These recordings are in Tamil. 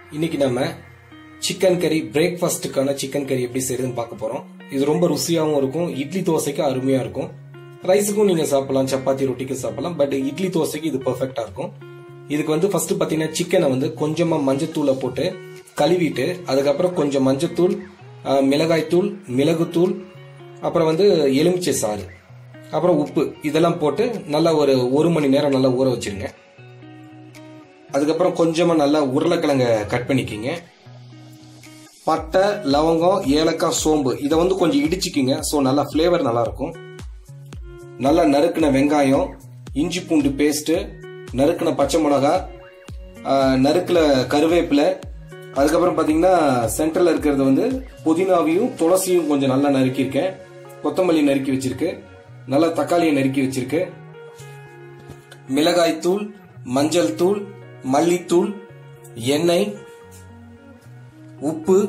இன்னைக்கு நம்ம சிக்கன் கறி பிரேக்ஃபாஸ்ட்டுக்கான சிக்கன் கறி எப்படி செய்யறதுன்னு பார்க்க போறோம் இது ரொம்ப ருசியாகவும் இருக்கும் இட்லி தோசைக்கு அருமையா இருக்கும் ரைஸுக்கும் நீங்க சாப்பிடலாம் சப்பாத்தி ரொட்டிக்கு சாப்பிடலாம் பட் இட்லி தோசைக்கு இது பெர்ஃபெக்டா இருக்கும் இதுக்கு வந்து ஃபர்ஸ்ட் பாத்தீங்கன்னா சிக்கனை வந்து கொஞ்சமா மஞ்சத்தூளை போட்டு கழுவிட்டு அதுக்கப்புறம் கொஞ்சம் மஞ்சத்தூள் அஹ், மிளகாய்த்தூள் மிளகுத்தூள் அப்புறம் வந்து எலுமிச்சை சாறு அப்புறம் உப்பு இதெல்லாம் போட்டு நல்லா ஒரு ஒரு மணி நேரம் நல்லா ஊற வச்சிருங்க அதுக்கப்புறம் கொஞ்சமா நல்லா உருளைக்கிழங்க கட் பண்ணிக்கிங்க பட்டை லவங்கம் ஏலக்காய் சோம்பு இதை வந்து கொஞ்சம் இடிச்சுக்கிங்க ஸோ நல்லா ஃப்ளேவர் நல்லா இருக்கும் நல்லா நறுக்கின வெங்காயம் இஞ்சி பூண்டு பேஸ்ட் நறுக்கின பச்சை மிளகா ஆஹ், நறுக்கின கருவேப்பிலை அதுக்கப்புறம் பார்த்தீங்கன்னா சென்டரில் இருக்கிறது வந்து புதினாவையும் துளசியும் கொஞ்சம் நல்லா நறுக்கியிருக்கேன் கொத்தமல்லி நறுக்கி வச்சிருக்கு நல்லா தக்காளியை நறுக்கி வச்சிருக்கு மிளகாய் தூள் மஞ்சள் தூள் மல்லித்தூள் எண்ணெய் உப்பு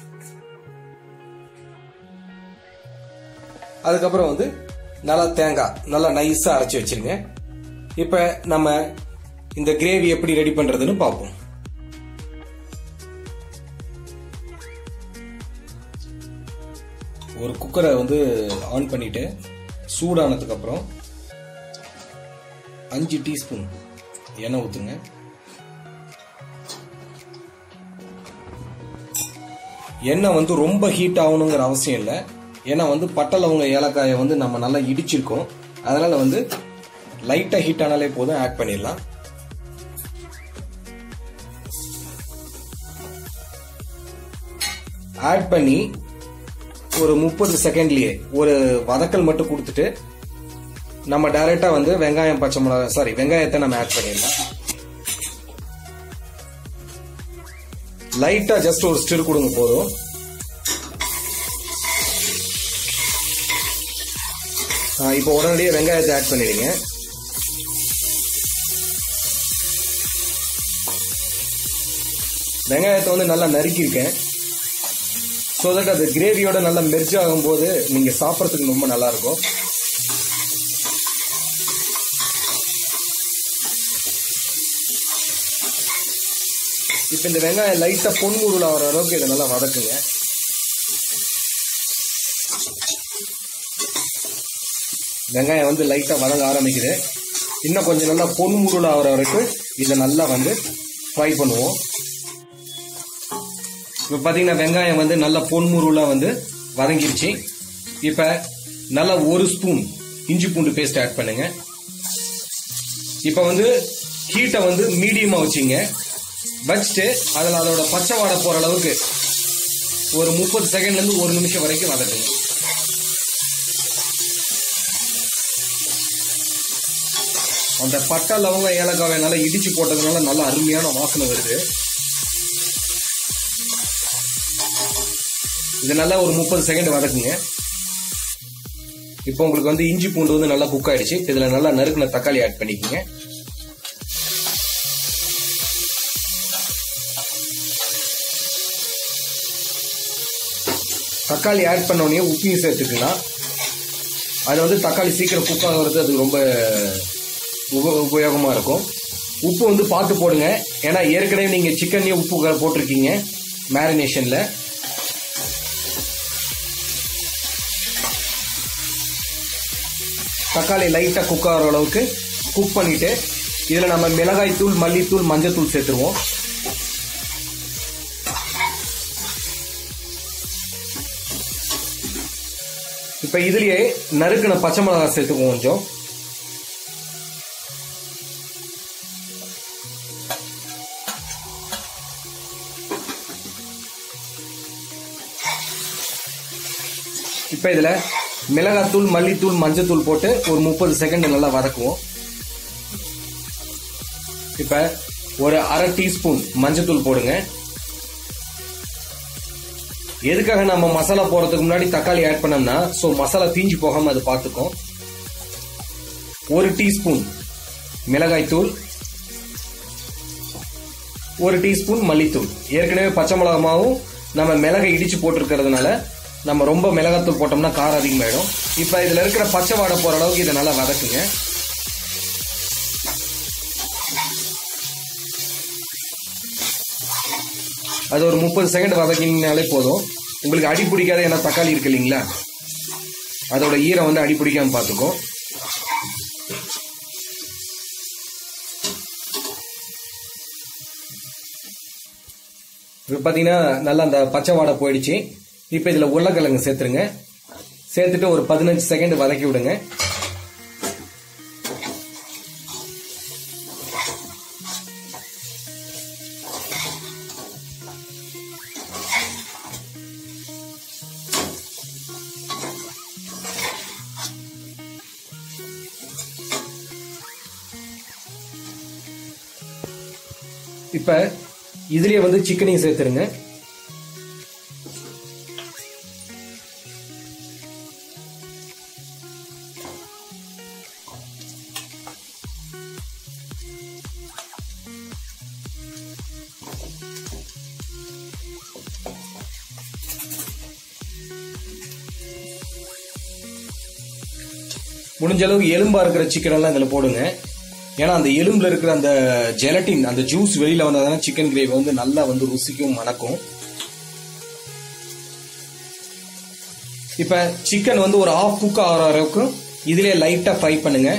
அதுக்கப்புறம் வந்து நல்லா தேங்காய் நல்லா நைஸா அரைச்சி வச்சிருங்க இப்ப நம்ம இந்த கிரேவி எப்படி ரெடி பண்றதுன்னு பார்ப்போம் ஒரு குக்கரை வந்து ஆன் பண்ணிட்டு சூடானதுக்கு அப்புறம் அஞ்சு டீஸ்பூன் எண்ணெய் ஊத்துங்க எண்ணெய் வந்து ரொம்ப ஹீட் ஆகணுங்கிற அவசியம் இல்லை ஏன்னா வந்து பட்டை லவங்க ஏலக்காயை வந்து நம்ம நல்லா இடிச்சிருக்கோம் அதனால வந்து லைட்டா ஹீட் ஆனாலே போதும் ஆட் பண்ணிடலாம் ஆட் பண்ணி ஒரு முப்பது செகண்ட்லயே ஒரு வதக்கல் மட்டும் கொடுத்துட்டு நம்ம டைரக்டா வந்து வெங்காயம் பச்சை மிளகா சாரி வெங்காயத்தை நம்ம ஆட் பண்ணிடலாம் லைட்டா ஜஸ்ட் ஒரு ஸ்டிர் கொடுங்க போதும் ஆ, இப்போ உடனடியே வெங்காயத்தை ஆட் பண்ணிடுங்க வெங்காயத்தை வந்து நல்லா நறுக்கியிருக்கேன் ஸோ தட் அது கிரேவியோட நல்லா மெர்ஜ் ஆகும்போது நீங்க சாப்பிட்றதுக்கு ரொம்ப நல்லா இருக்கும் இப்போ இந்த வெங்காயம் லைட்டா பொன்முருள் ஆகிற அளவுக்கு இதை நல்லா வதக்குங்க வெங்காயம் வந்து லைட்டா வதங்க ஆரம்பிக்குது இன்னும் கொஞ்சம் நல்லா பொன்முருள் ஆகிற வரைக்கும் இதை நல்லா வந்து ஃப்ரை பண்ணுவோம் இப்போ பார்த்தீங்கன்னா வெங்காயம் வந்து நல்லா பொன்முருளா வந்து வதங்கிருச்சு இப்போ நல்லா ஒரு ஸ்பூன் இஞ்சி பூண்டு பேஸ்ட் ஆட் பண்ணுங்க இப்போ வந்து ஹீட்டை வந்து மீடியமா வச்சுங்க வச்சுட்டு அதில் அதோட பச்சை வாடை போற அளவுக்கு ஒரு முப்பது செகண்ட்ல இருந்து ஒரு நிமிஷம் வரைக்கும் வதக்குங்க அந்த பட்டை லவங்க ஏலக்காவை நல்லா இடிச்சு போட்டதுனால நல்ல அருமையான வாசனை வருது இது நல்லா ஒரு முப்பது செகண்ட் வதக்குங்க இப்போ உங்களுக்கு வந்து இஞ்சி பூண்டு வந்து நல்லா குக் ஆயிடுச்சு இதுல நல்லா நறுக்குன தக்காளி ஆட் பண்ணிக்கோங்க தக்காளி ஆட் பண்ண உடனே உப்பையும் சேர்த்துக்கலாம் அது வந்து தக்காளி சீக்கிரம் குக் ஆகிறது அது ரொம்ப உப உபயோகமா இருக்கும் உப்பு வந்து பார்த்து போடுங்க ஏன்னா ஏற்கனவே நீங்க சிக்கன்லயே உப்பு க- போட்டிருக்கீங்க மேரினேஷன்ல தக்காளி லைட்டா குக் ஆகிற அளவுக்கு குக் பண்ணிட்டு இதுல நம்ம மிளகாய் தூள் மல்லித்தூள் மஞ்சத்தூள் சேர்த்துருவோம் இப்ப இதுலயே நறுக்குன பச்சை மிளகாய் சேர்த்துக்குவோம் கொஞ்சம் இப்ப இதுல மிளகாத்தூள் மல்லித்தூள் மஞ்சத்தூள் போட்டு ஒரு முப்பது செகண்ட் நல்லா வதக்குவோம் இப்ப ஒரு அரை டீஸ்பூன் மஞ்சத்தூள் போடுங்க எதுக்காக நம்ம மசாலா போடுறதுக்கு முன்னாடி தக்காளி ஆட் பண்ணோம்னா சோ மசாலா தீஞ்சு போகாம அது பார்த்துக்கும் ஒரு டீஸ்பூன் மிளகாய் தூள் ஒரு டீஸ்பூன் மல்லித்தூள் ஏற்கனவே பச்சை மிளகாவும் நம்ம மிளகை இடிச்சு போட்டிருக்கிறதுனால நம்ம ரொம்ப மிளகாத்தூள் போட்டோம்னா காரம் அதிகமாயிடும் இப்ப இதுல இருக்கிற பச்சை வாடை போற அளவுக்கு இதை நல்லா வதக்குங்க அது ஒரு முப்பது செகண்ட் வதக்கினீங்கனாலே போதும் உங்களுக்கு அடி பிடிக்காத ஏன்னா தக்காளி இருக்கு இல்லைங்களா அதோட ஈரம் வந்து அடி பிடிக்காம பார்த்துக்கும் இப்போ பார்த்தீங்கன்னா நல்லா அந்த பச்சை வாடை போயிடுச்சு இப்போ இதில் உருளைக்கிழங்கு சேர்த்துருங்க சேர்த்துட்டு ஒரு பதினஞ்சு செகண்ட் வதக்கி விடுங்க இப்ப இதுலயே வந்து சிக்கனையும் சேர்த்துருங்க முடிஞ்ச அளவுக்கு எலும்பா இருக்கிற சிக்கன் எல்லாம் இதுல போடுங்க ஏன்னா அந்த எலும்புல இருக்கிற அந்த ஜெலட்டின் அந்த ஜூஸ் வெளியில வந்தாதான் சிக்கன் கிரேவி வந்து நல்லா வந்து ருசிக்கும் மணக்கும் இப்ப சிக்கன் வந்து ஒரு ஆஃப் குக் ஆகிற அளவுக்கு இதுலயே லைட்டா ஃப்ரை பண்ணுங்க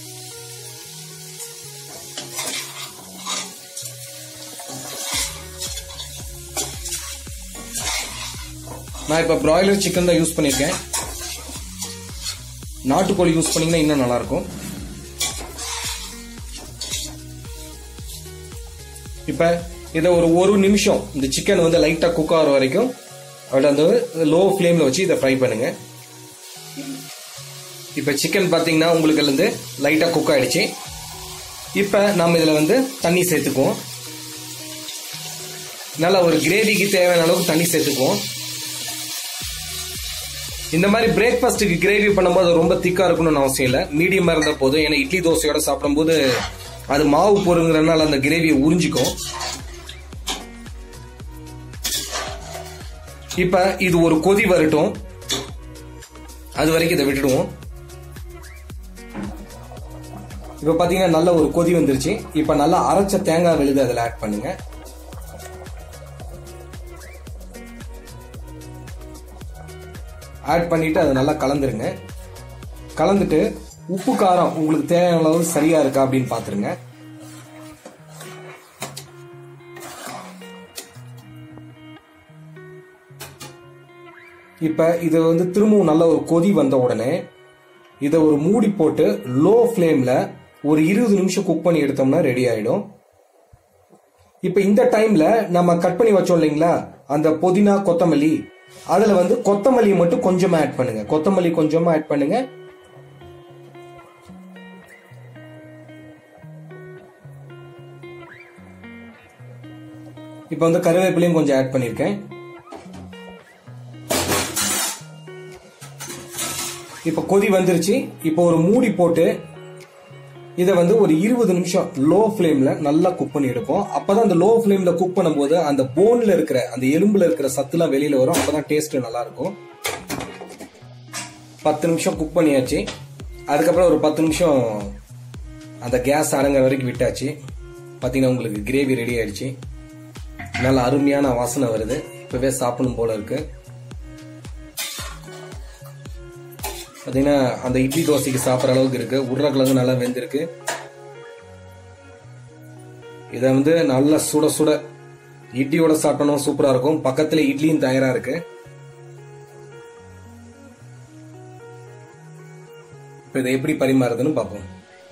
நான் இப்ப பிராய்லர் சிக்கன் தான் யூஸ் பண்ணிருக்கேன் நாட்டுக்கோழி யூஸ் பண்ணீங்கன்னா இன்னும் நல்லா இருக்கும் இப்ப இதை ஒரு ஒரு நிமிஷம் இந்த சிக்கன் வந்து லைட்டா குக் ஆகிற வரைக்கும் அப்படி அந்த லோ ஃப்ளேம்ல வச்சு இதை ஃப்ரை பண்ணுங்க இப்ப சிக்கன் பாத்தீங்கன்னா உங்களுக்கு இருந்து லைட்டா குக் ஆயிடுச்சு இப்ப நம்ம இதுல வந்து தண்ணி சேர்த்துக்குவோம் நல்லா ஒரு கிரேவிக்கு தேவையான அளவுக்கு தண்ணி சேர்த்துக்குவோம் இந்த மாதிரி பிரேக்ஃபாஸ்ட்டுக்கு கிரேவி பண்ணும்போது ரொம்ப திக்கா இருக்கணும்னு அவசியம் இல்லை மீடியமா இருந்தா போதும் ஏன்னா இட்லி தோசையோட சாப்பிடும்போது அது மாவு பொருங்கிறனால அந்த கிரேவியை உறிஞ்சிக்கும் இப்ப இது ஒரு கொதி வரட்டும் அது வரைக்கும் இதை விட்டுடுவோம் இப்ப பாத்தீங்கன்னா நல்ல ஒரு கொதி வந்துருச்சு இப்ப நல்லா அரைச்ச தேங்காய் விழுது அதுல ஆட் பண்ணுங்க ஆட் பண்ணிட்டு அதை நல்லா கலந்துருங்க கலந்துட்டு உப்பு காரம் உங்களுக்கு தேவையான அளவு சரியா இருக்கா அப்படின்னு பாத்துருங்க இப்ப இது வந்து திரும்பவும் நல்ல ஒரு கொதி வந்த உடனே இதை ஒரு மூடி போட்டு லோ ஃப்ளேம்ல ஒரு இருபது நிமிஷம் குக் பண்ணி எடுத்தோம்னா ரெடி ஆயிடும் இப்ப இந்த டைம்ல நம்ம கட் பண்ணி வச்சோம் இல்லைங்களா அந்த புதினா கொத்தமல்லி அதுல வந்து கொத்தமல்லி மட்டும் கொஞ்சமா ஆட் பண்ணுங்க கொத்தமல்லி கொஞ்சமா ஆட் பண்ணுங்க இப்ப வந்து கருவேப்பிலையும் கொஞ்சம் ஆட் பண்ணிருக்கேன் இப்ப கொதி வந்துருச்சு இப்போ ஒரு மூடி போட்டு இதை வந்து ஒரு இருபது நிமிஷம் லோ ஃப்ளேம்ல நல்லா குக் பண்ணி எடுப்போம் அப்பதான் அந்த லோ ஃப்ளேம்ல குக் பண்ணும்போது அந்த போன்ல இருக்கிற அந்த எலும்புல இருக்கிற சத்துலாம் வெளியில வரும் அப்பதான் டேஸ்ட் நல்லா இருக்கும் பத்து நிமிஷம் குக் பண்ணியாச்சு அதுக்கப்புறம் ஒரு பத்து நிமிஷம் அந்த கேஸ் அடங்குற வரைக்கும் விட்டாச்சு பார்த்தீங்கன்னா உங்களுக்கு கிரேவி ரெடி ஆயிடுச்சு நல்ல அருமையான வாசனை வருது இப்பவே சாப்பிடணும் போல இருக்கு பார்த்தீங்கன்னா அந்த இட்லி தோசைக்கு சாப்பிட்ற அளவுக்கு இருக்கு உருளைக்கிழங்கு நல்லா வெந்திருக்கு இதை வந்து நல்லா சுட சுட இட்லியோட சாப்பிட்டோம் சூப்பரா இருக்கும் பக்கத்துல இட்லியும் தயாரா இருக்கு இப்போ இதை எப்படி பரிமாறுதுன்னு பார்ப்போம்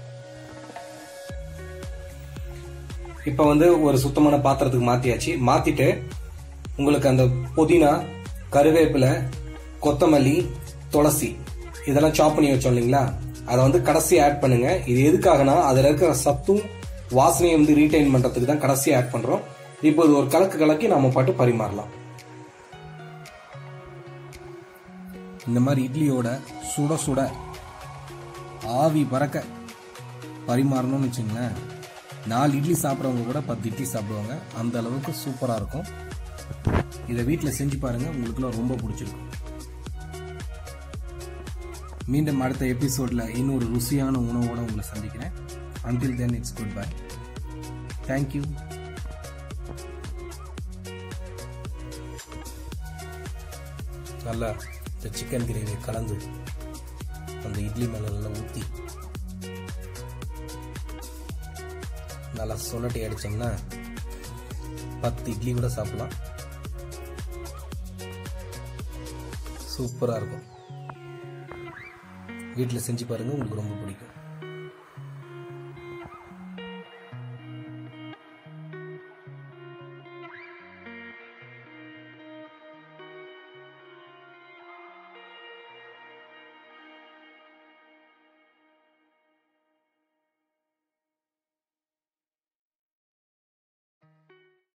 இப்போ வந்து ஒரு சுத்தமான பாத்திரத்துக்கு மாத்தியாச்சு மாத்திட்டு உங்களுக்கு அந்த புதினா கருவேப்பிலை கொத்தமல்லி துளசி இதெல்லாம் சாப் பண்ணி வச்சோம் இல்லைங்களா அதை வந்து கடைசி ஆட் பண்ணுங்க இது எதுக்காகனா அதுல இருக்கிற சத்தும் வாசனையை வந்து ரீடைன் பண்றதுக்கு தான் கடைசி ஆட் பண்றோம் இப்போ இது ஒரு கலக்கு கலக்கி நாம பாட்டு பரிமாறலாம் இந்த மாதிரி இட்லியோட சுட சுட ஆவி பறக்க பரிமாறணும்னு வச்சுங்களேன் நாலு இட்லி சாப்பிட்றவங்க கூட பத்து இட்லி சாப்பிடுவாங்க அந்த அளவுக்கு சூப்பராக இருக்கும் இதை வீட்டில் செஞ்சு பாருங்க உங்களுக்குலாம் ரொம்ப பிடிச்சிருக்கும் மீண்டும் அடுத்த எபிசோட்ல இன்னொரு ருசியான உணவோட உங்களை சந்திக்கிறேன் until then it's good bye thank you நல்லா இந்த சிக்கன் கிரேவியை கலந்து அந்த இட்லி மேலே நல்லா ஊற்றி நல்லா சொலட்டி அடித்தோம்னா பத்து இட்லி கூட சாப்பிடலாம் சூப்பராக இருக்கும் வீட்டில் செஞ்சு பாருங்கள் உங்களுக்கு ரொம்ப பிடிக்கும்